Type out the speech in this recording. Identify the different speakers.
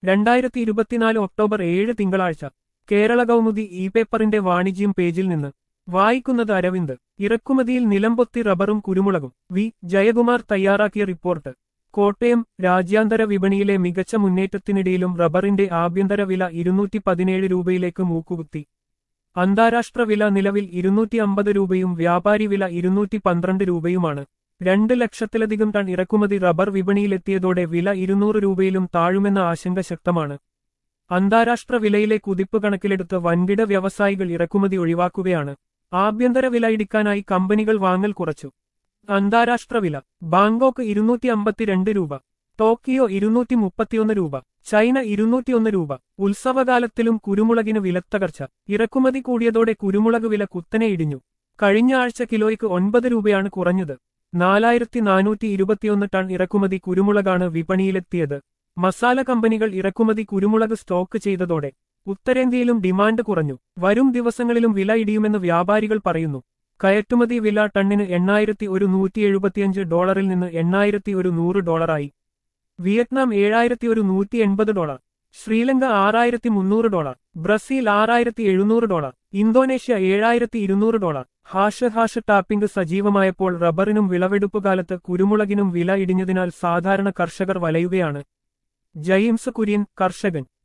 Speaker 1: രണ്ടായിരത്തി ഇരുപത്തിനാല് ഒക്ടോബർ ഏഴ് തിങ്കളാഴ്ച കേരള കൗമുദി ഇ പേപ്പറിന്റെ വാണിജ്യം പേജിൽ നിന്ന് വായിക്കുന്നത് അരവിന്ദ് ഇറക്കുമതിയിൽ നിലംപൊത്തി റബ്ബറും കുരുമുളകും വി ജയകുമാർ തയ്യാറാക്കിയ റിപ്പോർട്ട് കോട്ടയം രാജ്യാന്തര വിപണിയിലെ മികച്ച മുന്നേറ്റത്തിനിടയിലും റബ്ബറിന്റെ ആഭ്യന്തര വില ഇരുന്നൂറ്റി പതിനേഴ് രൂപയിലേക്ക് മൂക്കുകുത്തി അന്താരാഷ്ട്ര വില നിലവിൽ ഇരുന്നൂറ്റി അമ്പത് രൂപയും വ്യാപാരി വില ഇരുന്നൂറ്റി പന്ത്രണ്ട് രൂപയുമാണ് രണ്ട് ലക്ഷത്തിലധികം ടൺ ഇറക്കുമതി റബ്ബർ വിപണിയിലെത്തിയതോടെ വില ഇരുന്നൂറ് രൂപയിലും താഴുമെന്ന ആശങ്ക ശക്തമാണ് അന്താരാഷ്ട്ര വിലയിലെ കുതിപ്പ് കണക്കിലെടുത്ത് വൻകിട വ്യവസായികൾ ഇറക്കുമതി ഒഴിവാക്കുകയാണ് ആഭ്യന്തര വില ഇടിക്കാനായി കമ്പനികൾ വാങ്ങൽ കുറച്ചു അന്താരാഷ്ട്ര വില ബാങ്കോക്ക് ഇരുന്നൂറ്റി അമ്പത്തിരണ്ട് രൂപ ടോക്കിയോ ഇരുന്നൂറ്റി മുപ്പത്തിയൊന്ന് രൂപ ചൈന ഇരുന്നൂറ്റിയൊന്ന് രൂപ ഉത്സവകാലത്തിലും കുരുമുളകിന് വിലത്തകർച്ച ഇറക്കുമതി കൂടിയതോടെ കുരുമുളക് വില കുത്തനെ ഇടിഞ്ഞു കഴിഞ്ഞ ആഴ്ച കിലോയ്ക്ക് ഒൻപത് രൂപയാണ് കുറഞ്ഞത് നാലായിരത്തി നാനൂറ്റി ഇരുപത്തിയൊന്ന് ടൺ ഇറക്കുമതി കുരുമുളകാണ് വിപണിയിലെത്തിയത് മസാല കമ്പനികൾ ഇറക്കുമതി കുരുമുളക് സ്റ്റോക്ക് ചെയ്തതോടെ ഉത്തരേന്ത്യയിലും ഡിമാൻഡ് കുറഞ്ഞു വരും ദിവസങ്ങളിലും വില ഇടിയുമെന്ന് വ്യാപാരികൾ പറയുന്നു കയറ്റുമതി വില ടണ്ണിന് എണ്ണായിരത്തി ഒരു നൂറ്റി എഴുപത്തിയഞ്ച് ഡോളറിൽ നിന്ന് എണ്ണായിരത്തി ഒരു നൂറ് ഡോളറായി വിയറ്റ്നാം ഏഴായിരത്തി ഒരു നൂറ്റി എൺപത് ഡോളർ ശ്രീലങ്ക ആറായിരത്തി മുന്നൂറ് ഡോളർ ബ്രസീൽ ആറായിരത്തി എഴുന്നൂറ് ഡോളർ ഇന്തോനേഷ്യ ഏഴായിരത്തി ഇരുന്നൂറ് ഡോളർ ഹാഷ് ഹാഷ് ടാപ്പിംഗ് സജീവമായപ്പോൾ റബ്ബറിനും വിളവെടുപ്പ് കാലത്ത് കുരുമുളകിനും വില ഇടിഞ്ഞതിനാൽ സാധാരണ കർഷകർ വലയുകയാണ് ജെയിംസ് കുര്യൻ കർഷകൻ